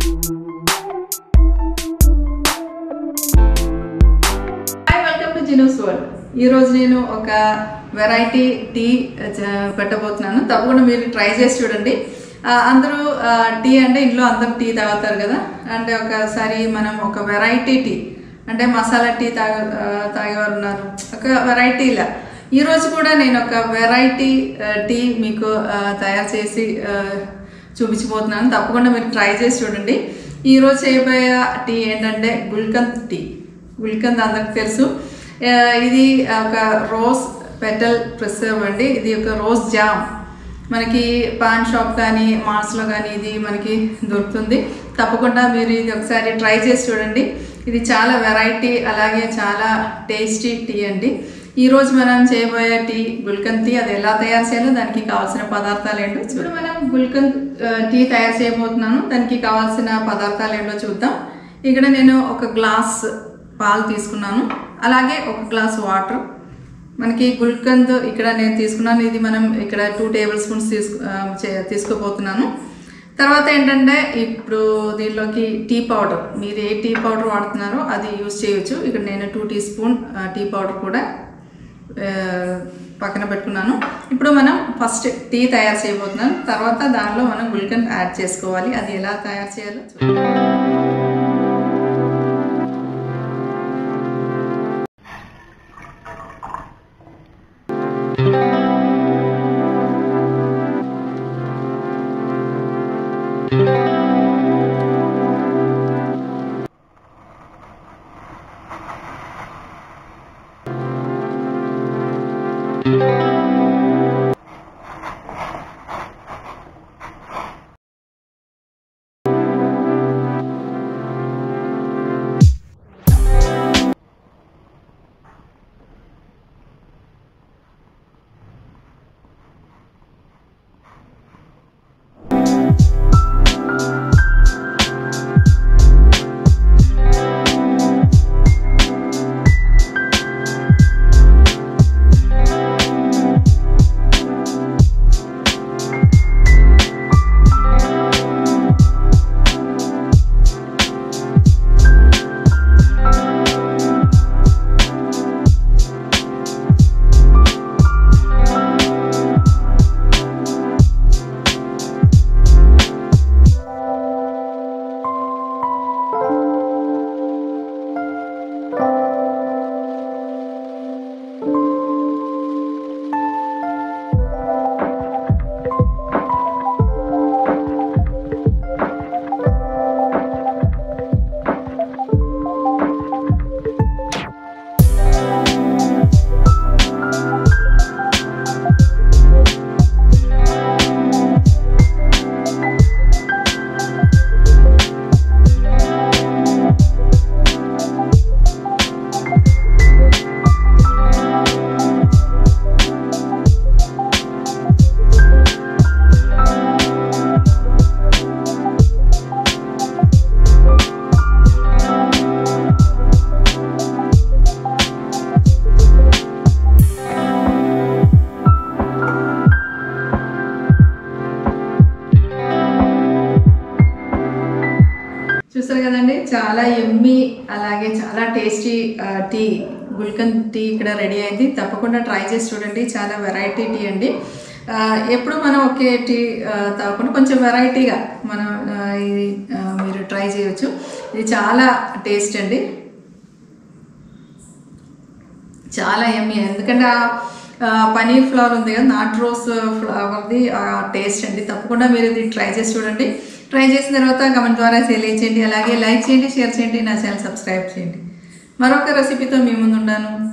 Hi welcome to జినూస్ world ఈ రోజు నేను ఒక వెరైటీ టీ చ- పెట్టబోతున్నాను తప్పకుండా మీరు ట్రై చేసి చూడండి ఆ, అందరూ ఆ, టీ అంటే ఇంట్లో అందరూ టీ తాగుతారు కదా అంటే ఒకసారి మనం ఒక వెరైటీ టీ అంటే మసాలా టీ తాగ ఆ, తాగేవారు ఉన్నారు ఒక వెరైటీలా ఈ రోజు కూడా నేను ఒక వెరైటీ ఆ, టీ మీకు ఆ, తయారు చేసి ఆ, చూపించబోతున్నాను తప్పకుండా మీరు ట్రై చేసి చూడండి ఈ రోజు చేయబోయే టీ ఏంటంటే గుల్కంద్ టీ గుల్కంద్ అందరికి తెలుసు ఆ, ఇది ఒక రోజ్ పెటల్ ప్రిసర్వ్ అండి ఇది ఒక రోజ్ జామ్ మనకి పాన్ షాప్ కానీ మాల్స్లో కానీ ఇది మనకి దొరుకుతుంది తప్పకుండా మీరు ఇది ఒకసారి ట్రై చేసి చూడండి ఇది చాలా వెరైటీ అలాగే చాలా టేస్టీ టీ అండి ఈ రోజు మనం చేయబోయే టీ గుల్కంద్ టీ అది ఎలా తయారు చేయాలో దానికి కావాల్సిన పదార్థాలు ఏంటో ఇప్పుడు మనం గుల్కంద్ ఆ, టీ తయారు చేయబోతున్నాను దానికి కావాల్సిన పదార్థాలు ఏంటో చూద్దాం ఇక్కడ నేను ఒక గ్లాస్ పాలు తీసుకున్నాను అలాగే ఒక గ్లాస్ వాటర్ మనకి గుల్కంద్ ఇక్కడ నేను తీసుకున్నాను ఇది మనం ఇక్కడ టూ టేబుల్ స్పూన్స్ తీసుకు ఆ, చే- తీసుకోబోతున్నాను తర్వాత ఏంటంటే ఇప్పుడు దీనిలోకి టీ పౌడర్ మీరు ఏ టీ పౌడర్ వాడుతున్నారో అది యూజ్ చేయొచ్చు ఇక్కడ నేను టూ టీ స్పూన్ ఆ, టీ పౌడర్ కూడా ఆ, పక్కన పెట్టుకున్నాను ఇప్పుడు మనం ఫస్ట్ టీ తయారు చేయబోతున్నాం తర్వాత దానిలో మనం గుల్కంద్ యాడ్ చేసుకోవాలి అది ఎలా తయారు చేయాలో చూద్దాం. చూసారు కదండి చాలా ఎమ్మి అలాగే చాలా టేస్టీ టీ గుల్కన్ టీ ఇక్కడ రెడీ అయింది తప్పకుండా ట్రై చేసి చూడండి చాలా వెరైటీ టీ అండి ఆ, ఎప్పుడు మనం ఒకే టీ ఆ, తాగకుండా కొంచెం వెరైటీగా మనం ఆ, ఇది ఆ, మీరు ట్రై చేయొచ్చు ఇది చాలా టేస్ట్ అండి చాలా ఎమ్మి ఎందుకంటే ఆ ఆ, పనీర్ ఫ్లవర్ ఉంది కదా నాట్ రోస్ ఫ్లవర్ది ఆ టేస్ట్ అండి తప్పకుండా మీరు ఇది ట్రై చేసి చూడండి ట్రై చేసిన తర్వాత కమెంట్ ద్వారా తెలియచేయండి అలాగే లైక్ చేయండి షేర్ చేయండి నా ఛానల్ సబ్స్క్రైబ్ చేయండి మరొక రెసిపీతో మీ ముందు ఉన్నాను